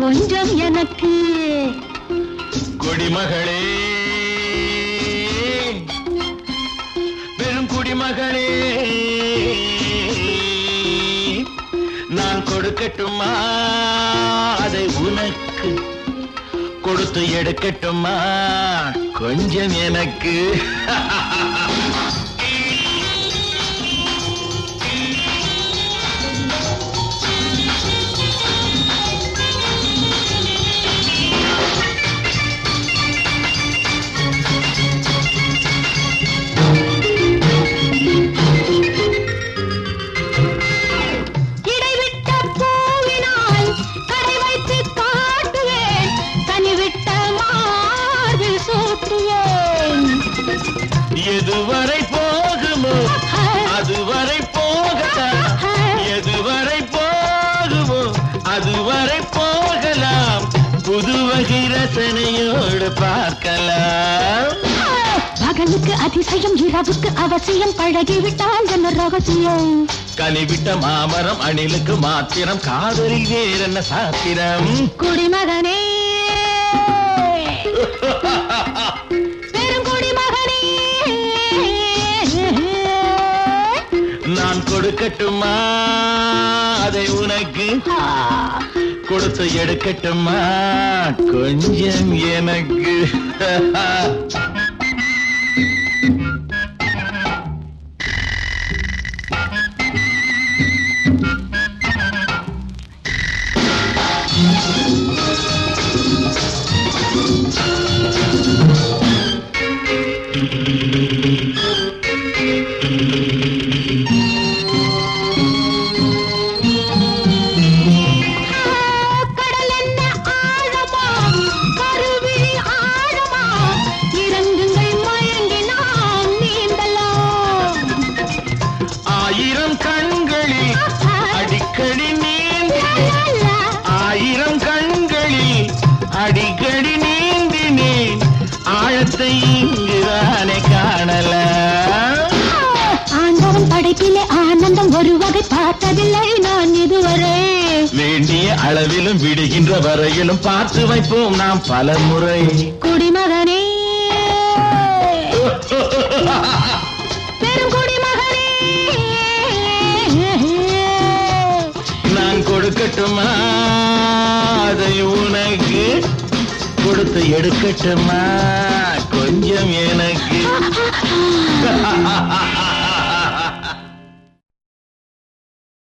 கொஞ்சம் எனக்கு குடிமகளே பெரும் குடிமகளே நான் கொடுக்கட்டுமா அதை உனக்கு கொடுத்து எடுக்கட்டுமா கொஞ்சம் எனக்கு இடைவிட்ட பூவினால் கடை வைத்து காட்டுவேன் கனிவிட்ட மார்பில் சூட்டுவேன் எதுவரை போகுமோ அதுவரை போகலாம் எதுவரை போகுமோ அதுவரை போகலாம் புது வகை ரசனையோடு பார்க்கலாம் பகலுக்கு அதிசயம் இரவுக்கு அவசியம் பழகிவிட்டால் என்ன ரகசியம் கனிவிட்ட மாமரம் அணிலுக்கு மாத்திரம் காதலில் வேறென்ன சாத்திரம் குடிமகனே பெரும் குடிமகனே நான் கொடுக்கட்டுமா அதை உனக்கு கொடுத்து எடுக்கட்டுமா கொஞ்சம் எனக்கு கடல் என்ன ஆழமா கருவி ஆழமா இறங்குங்கள் மயங்கி நாம் நீந்தலாம் ஆயிரம் கண்களில் அடிக்கடி நீந்தினேன் ஆயிரம் கண்களில் அடிக்கடி நீந்தினேன் ஆழத்தை இங்குதானே காணலாம் ஆண்டவன் படைப்பிலே ஆனந்தம் ஒரு வகை பார்த்ததில்லை நான் இதுவரை வேண்டிய அளவிலும் விடுகின்ற வரையிலும் பார்த்து வைப்போம் நாம் பல முறை குடிமகனே பெரும் குடிமகனே நான் கொடுக்கட்டுமா அதை உனக்கு கொடுத்து எடுக்கட்டுமா கொஞ்சம் எனக்கு